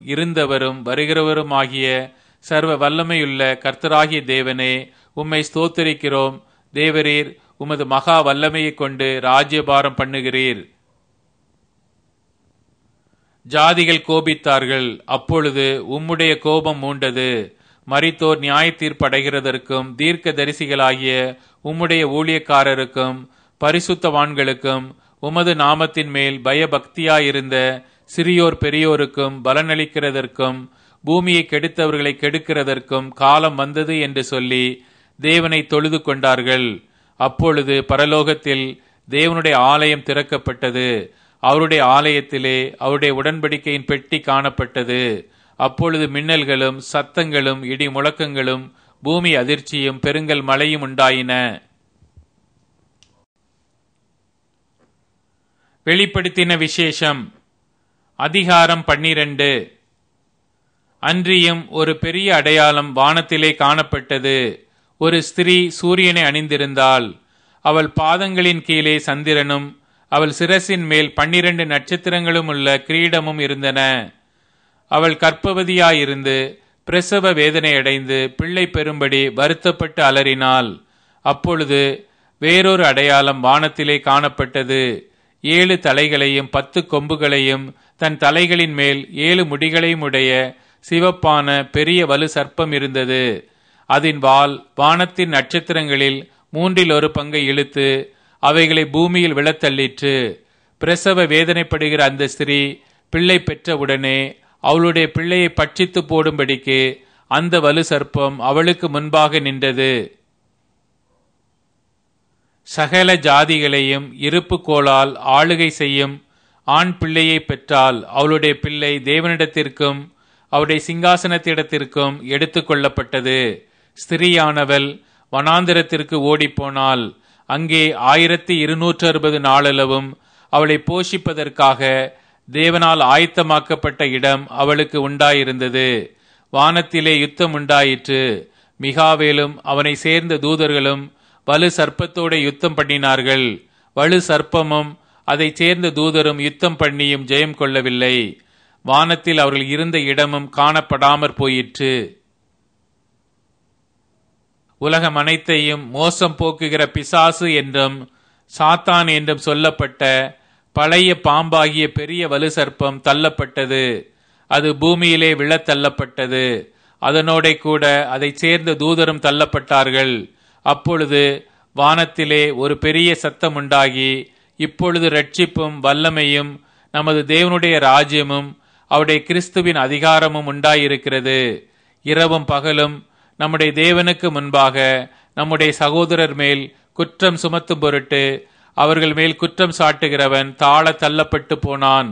இருந்தவரும் வருகிறவருமாகிய சர்வ வல்லமையுள்ள கர்த்தராகிய தேவனே உம்மை ஸ்தோத்தரிக்கிறோம் தேவரீர் உமது மகா வல்லமையைக் கொண்டு ராஜ்யபாரம் பண்ணுகிறீர் ஜாதிகள் கோபித்தார்கள் அப்பொழுது உம்முடைய கோபம் மூண்டது மரித்தோர் நியாய தீர்ப்படைகிறதற்கும் தீர்க்க தரிசிகளாகிய உம்முடைய ஊழியக்காரருக்கும் பரிசுத்தவான்களுக்கும் உமது நாமத்தின் மேல் பயபக்தியாயிருந்த சிறியோர் பெரியோருக்கும் பலனளிக்கிறதற்கும் பூமியை கெடுத்தவர்களை கெடுக்கிறதற்கும் காலம் வந்தது என்று சொல்லி தேவனை தொழுது கொண்டார்கள் அப்பொழுது பரலோகத்தில் தேவனுடைய ஆலயம் திறக்கப்பட்டது அவருடைய ஆலயத்திலே அவருடைய உடன்படிக்கையின் பெட்டி காணப்பட்டது அப்பொழுது மின்னல்களும் சத்தங்களும் இடி முழக்கங்களும் பூமி அதிர்ச்சியும் பெருங்கல் மழையும் உண்டாயின வெளிப்படுத்தின விசேஷம் அதிகாரம் பன்னிரண்டு அன்றியும் ஒரு பெரிய அடையாளம் வானத்திலே காணப்பட்டது ஒரு ஸ்திரீ சூரியனை அணிந்திருந்தாள் அவள் பாதங்களின் கீழே சந்திரனும் அவள் சிரசின் மேல் பன்னிரண்டு நட்சத்திரங்களும் உள்ள கிரீடமும் இருந்தன அவள் கற்பவதியாயிருந்து பிரசவ வேதனையடைந்து பிள்ளை பெறும்படி வருத்தப்பட்டு அலறினாள் அப்பொழுது வேறொரு அடையாளம் வானத்திலே காணப்பட்டது ஏழு தலைகளையும் பத்து கொம்புகளையும் தன் தலைகளின் மேல் ஏழு முடிகளையும் உடைய சிவப்பான பெரிய வலு சர்ப்பம் இருந்தது அதன் வால் வானத்தின் நட்சத்திரங்களில் மூன்றில் ஒரு பங்கை இழுத்து அவைகளை பூமியில் விழத்தள்ளிற்று பிரசவ வேதனைப்படுகிற அந்த ஸ்திரீ பிள்ளை பெற்றவுடனே அவளுடைய பிள்ளையை பட்சித்து போடும்படிக்கு அந்த வலு சர்ப்பம் அவளுக்கு முன்பாக நின்றது சகல ஜாதிகளையும் இருப்பு கோளால் ஆளுகை செய்யும் ஆண் பிள்ளையை பெற்றால் அவளுடைய பிள்ளை தேவனிடத்திற்கும் அவருடைய சிங்காசனத்திடத்திற்கும் எடுத்து கொள்ளப்பட்டது ஸ்திரீயானவள் வனாந்திரத்திற்கு ஓடிப்போனாள் அங்கே ஆயிரத்தி இருநூற்று அறுபது நாளளவும் அவளை போஷிப்பதற்காக தேவனால் ஆயத்தமாக்கப்பட்ட இடம் அவளுக்கு உண்டாயிருந்தது வானத்திலே யுத்தம் உண்டாயிற்று மிகாவேலும் அவனை சேர்ந்த தூதர்களும் வலு சர்ப்பத்தோட யுத்தம் பண்ணினார்கள் வலு சர்ப்பமும் அதை சேர்ந்த தூதரும் யுத்தம் பண்ணியும் ஜெயம் கொள்ளவில்லை வானத்தில் அவர்கள் இருந்த இடமும் காணப்படாமற் போயிற்று உலகம் அனைத்தையும் மோசம் போக்குகிற பிசாசு என்றும் சாத்தான் என்றும் சொல்லப்பட்ட பழைய பாம்பாகிய பெரிய வலு சர்ப்பம் தள்ளப்பட்டது அது பூமியிலே விழத் தள்ளப்பட்டது அதனோட கூட அதை சேர்ந்த தூதரும் தள்ளப்பட்டார்கள் அப்பொழுது வானத்திலே ஒரு பெரிய சத்தம் உண்டாகி இப்பொழுது ரட்சிப்பும் வல்லமையும் நமது தேவனுடைய ராஜ்யமும் அவருடைய கிறிஸ்துவின் அதிகாரமும் உண்டாயிருக்கிறது இரவும் பகலும் நம்முடைய தேவனுக்கு முன்பாக நம்முடைய சகோதரர் மேல் குற்றம் சுமத்தும் பொருட்டு அவர்கள் மேல் குற்றம் சாட்டுகிறவன் தாழ தள்ளப்பட்டு போனான்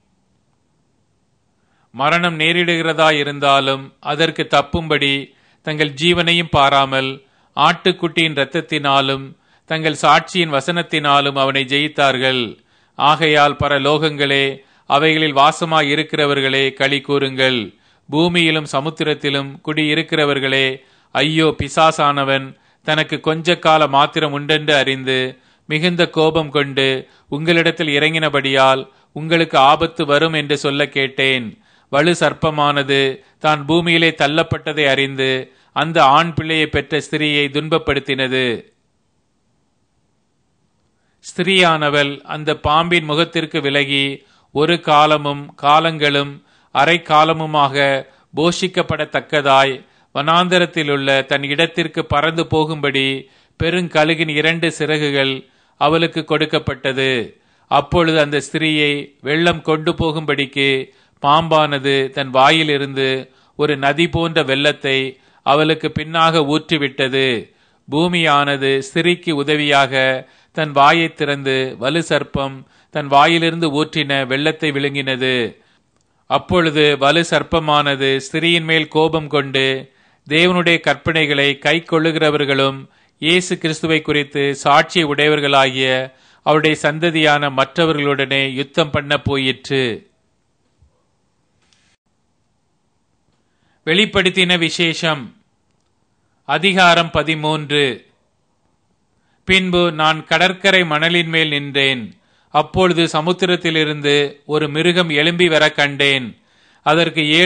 மரணம் நேரிடுகிறதா இருந்தாலும் அதற்கு தப்பும்படி தங்கள் ஜீவனையும் பாராமல் ஆட்டுக்குட்டியின் இரத்தத்தினாலும் தங்கள் சாட்சியின் வசனத்தினாலும் அவனை ஜெயித்தார்கள் ஆகையால் பரலோகங்களே அவைகளில் வாசமாய் இருக்கிறவர்களே களி கூறுங்கள் பூமியிலும் சமுத்திரத்திலும் குடியிருக்கிறவர்களே ஐயோ பிசாசானவன் தனக்கு கொஞ்ச கால மாத்திரம் உண்டென்று அறிந்து மிகுந்த கோபம் கொண்டு உங்களிடத்தில் இறங்கினபடியால் உங்களுக்கு ஆபத்து வரும் என்று சொல்ல கேட்டேன் வலு சர்ப்பமானது தான் பூமியிலே தள்ளப்பட்டதை அறிந்து அந்த ஆண் பிள்ளையை பெற்ற ஸ்திரீயை துன்பப்படுத்தினது ஸ்திரீயானவள் அந்த பாம்பின் முகத்திற்கு விலகி ஒரு காலமும் காலங்களும் அரை காலமுமாக போஷிக்கப்படத்தக்கதாய் வனாந்தரத்திலுள்ள தன் இடத்திற்கு பறந்து போகும்படி பெருங்கழுகின் இரண்டு சிறகுகள் அவளுக்கு கொடுக்கப்பட்டது அப்பொழுது அந்த ஸ்திரீயை வெள்ளம் கொண்டு போகும்படிக்கு பாம்பானது தன் வாயிலிருந்து ஒரு நதி போன்ற வெள்ளத்தை அவளுக்கு பின்னாக ஊற்றிவிட்டது பூமியானது ஸ்திரீக்கு உதவியாக தன் வாயை திறந்து வலு சர்ப்பம் தன் வாயிலிருந்து ஊற்றின வெள்ளத்தை விழுங்கினது அப்பொழுது வலு சர்ப்பமானது ஸ்திரீயின் மேல் கோபம் கொண்டு தேவனுடைய கற்பனைகளை கை கொள்ளுகிறவர்களும் இயேசு கிறிஸ்துவை குறித்து சாட்சி உடையவர்களாகிய அவருடைய சந்ததியான மற்றவர்களுடனே யுத்தம் பண்ண போயிற்று வெளிப்படுத்தின விசேஷம் அதிகாரம் பதிமூன்று பின்பு நான் கடற்கரை மணலின் மேல் நின்றேன் அப்பொழுது சமுத்திரத்திலிருந்து ஒரு மிருகம் எழும்பி வர கண்டேன் அதற்கு ஏழு